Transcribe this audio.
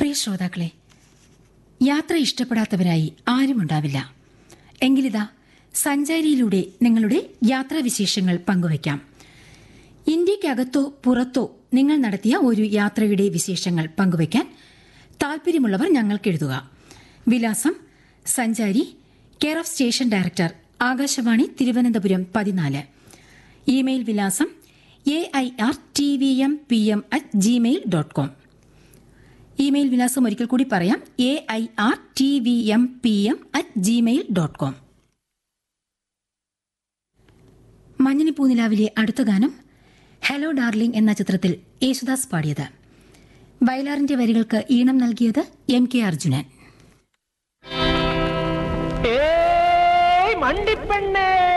പ്രിയ ശ്രോതാക്കളെ യാത്ര ഇഷ്ടപ്പെടാത്തവരായി ആരുമുണ്ടാവില്ല എങ്കിലിതാ സഞ്ചാരിയിലൂടെ നിങ്ങളുടെ യാത്രാവിശേഷങ്ങൾ പങ്കുവയ്ക്കാം ഇന്ത്യക്കകത്തോ പുറത്തോ നിങ്ങൾ നടത്തിയ ഒരു യാത്രയുടെ വിശേഷങ്ങൾ പങ്കുവയ്ക്കാൻ താൽപര്യമുള്ളവർ ഞങ്ങൾക്ക് എഴുതുക വിലാസം Sanchari care of station director Akashvani Thiruvananthapuram പതിനാല് ഇമെയിൽ വിലാസം A I R T V M P M at gmail dot com email വിലാസം ഒരിക്കൽ കൂടി പറയാം A I R T V M P M at gmail dot com മഞ്ഞിനി പൂനിലാവിലെ അടുത്ത ഗാനം ഹലോ ഡാർലിംഗ് എന്ന ചിത്രത്തിൽ യേശുദാസ് പാടിയത് വയലാറിന്റെ വരികൾക്ക് ഈണം നൽകിയത് എം കെ അർജുനൻ ഏയ് മണ്ടിപ്പെണ്ണേ